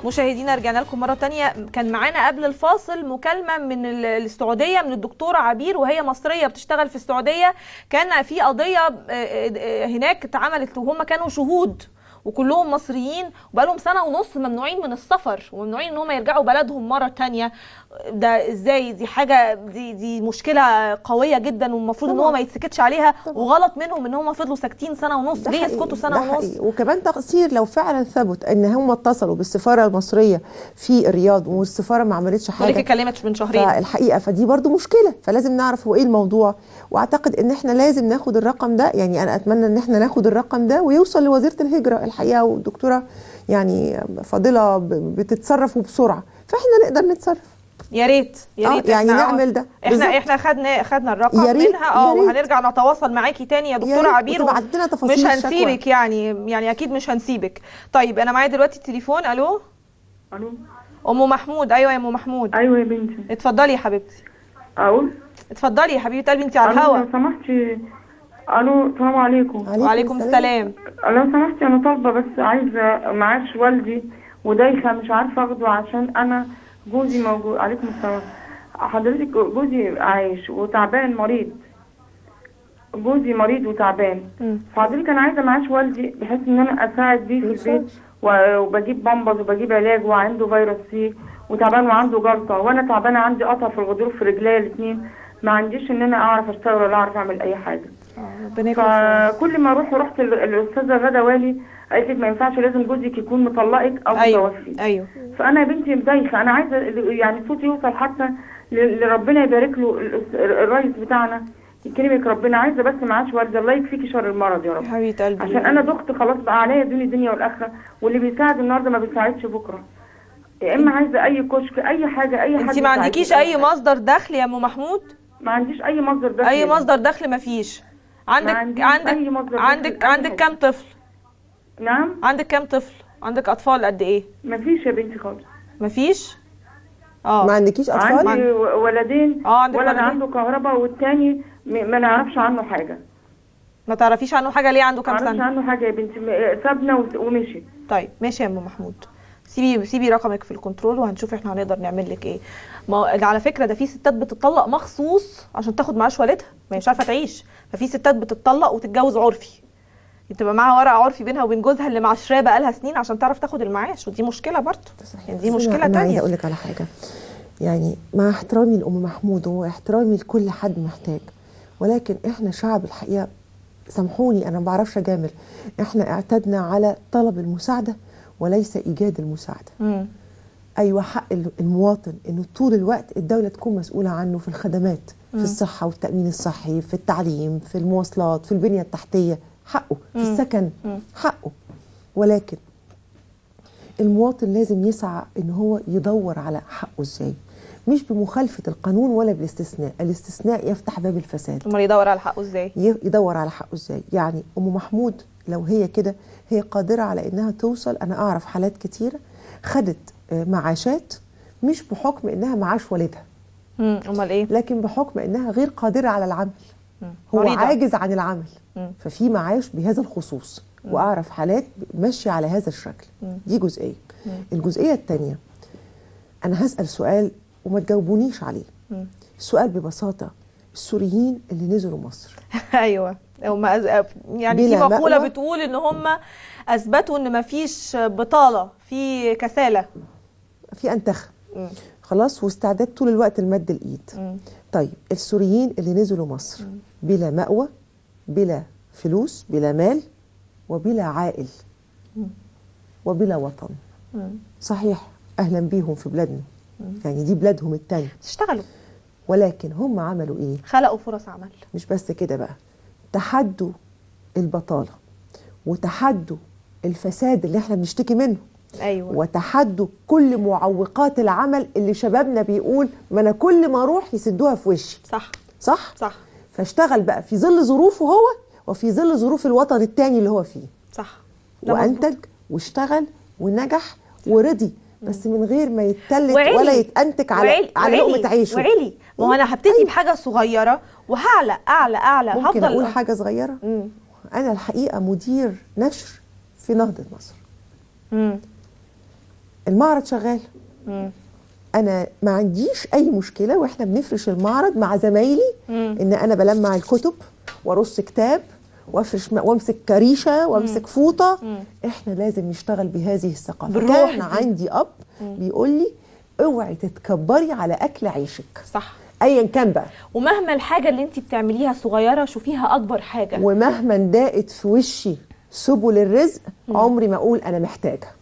مشاهدينا رجعنا لكم مره تانية كان معانا قبل الفاصل مكالمه من ال- السعوديه من الدكتوره عبير وهي مصريه بتشتغل في السعوديه كان في قضيه آه، آه، هناك اتعملت وهم كانوا شهود وكلهم مصريين وبقالهم سنه ونص ممنوعين من السفر وممنوعين ان هم يرجعوا بلدهم مره تانية ده ازاي دي حاجه دي دي مشكله قويه جدا والمفروض ان هو طبعاً. ما يتسكتش عليها طبعاً. وغلط منهم ان هم فضلوا ساكتين سنه ونص ده ليه حقيقي، يسكتوا سنه ده ونص حقيقي. وكمان تقصير لو فعلا ثبت ان هم اتصلوا بالسفاره المصريه في الرياض والسفاره ما عملتش حضرتك حاجه اتكلمت من شهرين فالحقيقه فدي برضو مشكله فلازم نعرف هو ايه الموضوع واعتقد ان احنا لازم ناخد الرقم ده يعني انا اتمنى ان احنا ناخد الرقم ده ويوصل لوزيره الهجره الحقيقه والدكتوره يعني فاضله ب- بتتصرف وبسرعه فاحنا نقدر نتصرف يا ريت يا آه، ريت يعني إحنا- نعمل ده احنا بالظبط. احنا خدنا خدنا الرقم يا ريت، منها اه يا ريت. وهنرجع نتواصل معاكي تاني يا دكتوره ريت، عبير وتبعت لنا تفاصيل مش الشكوى. هنسيبك يعني يعني اكيد مش هنسيبك طيب انا معايا دلوقتي التليفون الو الو ام محمود ايوه يا ام محمود ايوه يا بنتي اتفضلي يا حبيبتي اقول اتفضلي يا حبيبه قلبي انت على الو الهوا لو سمحتي الو السلام عليكم وعليكم السلام لو سمحتي انا طالبه بس عايزه معاش والدي ودايخه مش عارفه اخده عشان انا جوزي موجود عليكم السلام حضرتك جوزي عايش وتعبان مريض جوزي مريض وتعبان مم. فحضرتك انا عايزه معاش والدي بحيث ان انا اساعد بيه في البيت و- وبجيب بامبز وبجيب علاج وعنده فيروس سي وتعبان وعنده جلطه وانا تعبانه عندي قطع في الغضروف في رجليا الاثنين ما عنديش ان انا اعرف اشتغل ولا اعرف اعمل اي حاجه ربنا يكون في عونك. فكل ما اروح رحت ال- الاستاذه غدا والي قالت لي ما ينفعش لازم جوزك يكون مطلقك او ايوه متوفي ايوه فانا يا بنتي مدايخه انا عايزه يعني صوتي يوصل حتى ل- لربنا يبارك له الأس- الرئيس بتاعنا يكرمك ربنا عايزه بس معاش والدي الله يكفيكي شر المرض يا رب يا حبيبه قلبي عشان انا دخت خلاص بقى عليا دون الدنيا والاخره واللي بيساعد النهارده ما بيساعدش بكره يا اما عايزه اي كشك اي حاجه اي حاجه انت ما عندكيش اي مصدر دخل يا ام محمود ما عنديش اي مصدر دخل اي مصدر دخل ما فيش عندك عنديش عندك أي مصدر دخل عندك لأي عندك حاجة. كام طفل نعم عندك كام طفل عندك اطفال قد ايه مفيش يا بنتي خالص مفيش اه ما عندكيش اطفال عندي و- ولدين اه عندك ولد ولدين. عنده كهرباء والتاني م- ما نعرفش عنه حاجه ما تعرفيش عنه حاجه ليه عنده ما كام نعرفش سنه عنه حاجه يا بنتي م- سابنا وس- ومشي طيب ماشي يا ام محمود سيبي سيبي رقمك في الكنترول وهنشوف احنا هنقدر نعمل لك ايه ما ده على فكره ده في ستات بتطلق مخصوص عشان تاخد معاش والدها ما هي مش عارفه تعيش ففي ستات بتطلق وتتجوز عرفي تبقى معاها ورق عرفي بينها وبين جوزها اللي معاشراه بقالها سنين عشان تعرف تاخد المعاش ودي مشكله برضه يعني دي بس مشكله أنا, أنا عايزه تانية اقول لك على حاجه يعني مع احترامي لام محمود واحترامي لكل حد محتاج ولكن احنا شعب الحقيقه سامحوني انا ما بعرفش اجامل احنا اعتدنا على طلب المساعده وليس ايجاد المساعده مم. ايوه حق ال- المواطن انه طول الوقت الدوله تكون مسؤوله عنه في الخدمات في الصحه والتامين الصحي في التعليم في المواصلات في البنيه التحتيه حقه في السكن حقه ولكن المواطن لازم يسعى ان هو يدور على حقه ازاي مش بمخالفه القانون ولا بالاستثناء الاستثناء يفتح باب الفساد امال يدور على حقه ازاي ي- يدور على حقه ازاي يعني ام محمود لو هي كده هي قادره على انها توصل انا اعرف حالات كتيره خدت آه، معاشات مش بحكم انها معاش والدها مم. امال ايه لكن بحكم انها غير قادره على العمل مم. هو مريضة. عاجز عن العمل مم. ففي معاش بهذا الخصوص واعرف حالات ماشيه على هذا الشكل دي جزئيه الجزئيه الثانيه انا هسال سؤال وما تجاوبونيش عليه مم. السؤال ببساطه السوريين اللي نزلوا مصر ايوه هم أز... يعني في بلا مقوله مأوى. بتقول ان هم اثبتوا ان مفيش بطاله في كساله في انتخب مم. خلاص واستعداد طول الوقت لمد الايد مم. طيب السوريين اللي نزلوا مصر بلا مأوى بلا فلوس بلا مال وبلا عائل وبلا وطن مم. صحيح اهلا بيهم في بلادنا يعني دي بلادهم التانية اشتغلوا ولكن هم عملوا ايه خلقوا فرص عمل مش بس كده بقى تحدوا البطالة وتحدوا الفساد اللي احنا بنشتكي منه ايوه وتحدوا كل معوقات العمل اللي شبابنا بيقول ما انا كل ما اروح يسدوها في وشي صح صح صح فاشتغل بقى في ظل ظروفه هو وفي ظل ظروف الوطن التاني اللي هو فيه صح ده مظبوط. وانتج واشتغل ونجح ورضي بس من غير ما يتلت وعلي. ولا يتأنتك على وعلي. على وعلي. لقمة عيشه وعلي ما هو انا هبتدي أيوة. بحاجه صغيره وهعلى اعلى اعلى ممكن هفضل اقول حاجة صغيرة مم. انا الحقيقة مدير نشر في نهضة مصر مم. المعرض شغال مم. انا ما عنديش اي مشكله واحنا بنفرش المعرض مع زمايلي ان انا بلمع الكتب وارص كتاب وافرش وامسك كريشه وامسك فوطه احنا لازم نشتغل بهذه الثقافه بالروح كان دي. عندي اب بيقول لي اوعي تتكبري على اكل عيشك صح ايا كان بقى ومهما الحاجه اللي انت بتعمليها صغيره شوفيها اكبر حاجه ومهما ضاقت في وشي سبل الرزق عمري ما اقول انا محتاجه